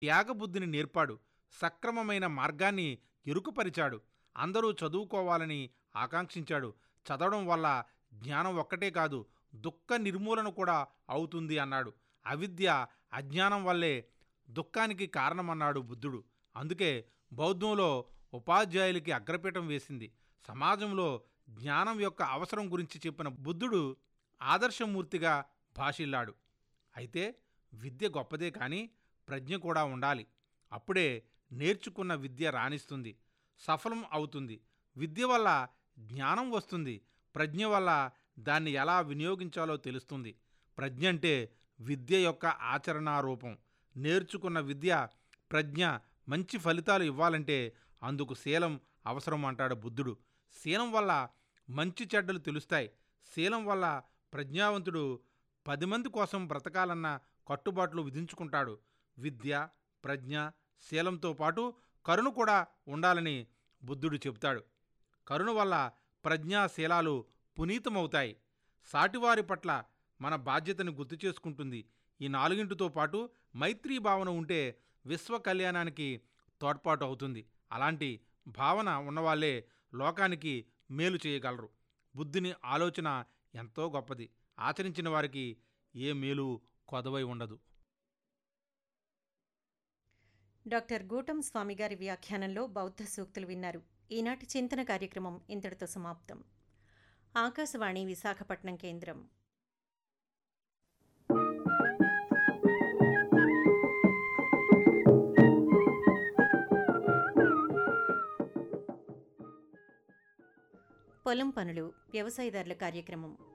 త్యాగబుద్ధిని నేర్పాడు సక్రమమైన మార్గాన్ని ఎరుకుపరిచాడు అందరూ చదువుకోవాలని ఆకాంక్షించాడు చదవడం వల్ల జ్ఞానం ఒక్కటే కాదు దుఃఖ నిర్మూలన కూడా అవుతుంది అన్నాడు అవిద్య అజ్ఞానం వల్లే దుఃఖానికి కారణమన్నాడు బుద్ధుడు అందుకే బౌద్ధంలో ఉపాధ్యాయులకి అగ్రపీఠం వేసింది సమాజంలో జ్ఞానం యొక్క అవసరం గురించి చెప్పిన బుద్ధుడు ఆదర్శమూర్తిగా భాషిల్లాడు అయితే విద్య గొప్పదే కానీ ప్రజ్ఞ కూడా ఉండాలి అప్పుడే నేర్చుకున్న విద్య రాణిస్తుంది సఫలం అవుతుంది విద్య వల్ల జ్ఞానం వస్తుంది ప్రజ్ఞ వల్ల దాన్ని ఎలా వినియోగించాలో తెలుస్తుంది ప్రజ్ఞ అంటే విద్య యొక్క ఆచరణా రూపం నేర్చుకున్న విద్య ప్రజ్ఞ మంచి ఫలితాలు ఇవ్వాలంటే అందుకు శీలం అవసరం అంటాడు బుద్ధుడు శీలం వల్ల మంచి చెడ్డలు తెలుస్తాయి శీలం వల్ల ప్రజ్ఞావంతుడు పది మంది కోసం బ్రతకాలన్న కట్టుబాట్లు విధించుకుంటాడు విద్య ప్రజ్ఞ శీలంతో పాటు కరుణ కూడా ఉండాలని బుద్ధుడు చెబుతాడు కరుణ వల్ల ప్రజ్ఞాశీలాలు పునీతమవుతాయి సాటివారి పట్ల మన బాధ్యతను గుర్తు చేసుకుంటుంది ఈ నాలుగింటితో పాటు మైత్రీ భావన ఉంటే విశ్వ కళ్యాణానికి తోడ్పాటు అవుతుంది అలాంటి భావన ఉన్నవాళ్ళే లోకానికి మేలు చేయగలరు బుద్ధిని ఆలోచన ఎంతో గొప్పది ఆచరించిన వారికి ఏ మేలు కొదవై ఉండదు డాక్టర్ గూటం స్వామి గారి వ్యాఖ్యానంలో బౌద్ధ సూక్తులు విన్నారు ఈనాటి చింతన కార్యక్రమం ఇంతటితో సమాప్తం ఆకాశవాణి విశాఖపట్నం కేంద్రం పొలం పనులు వ్యవసాయదారుల కార్యక్రమం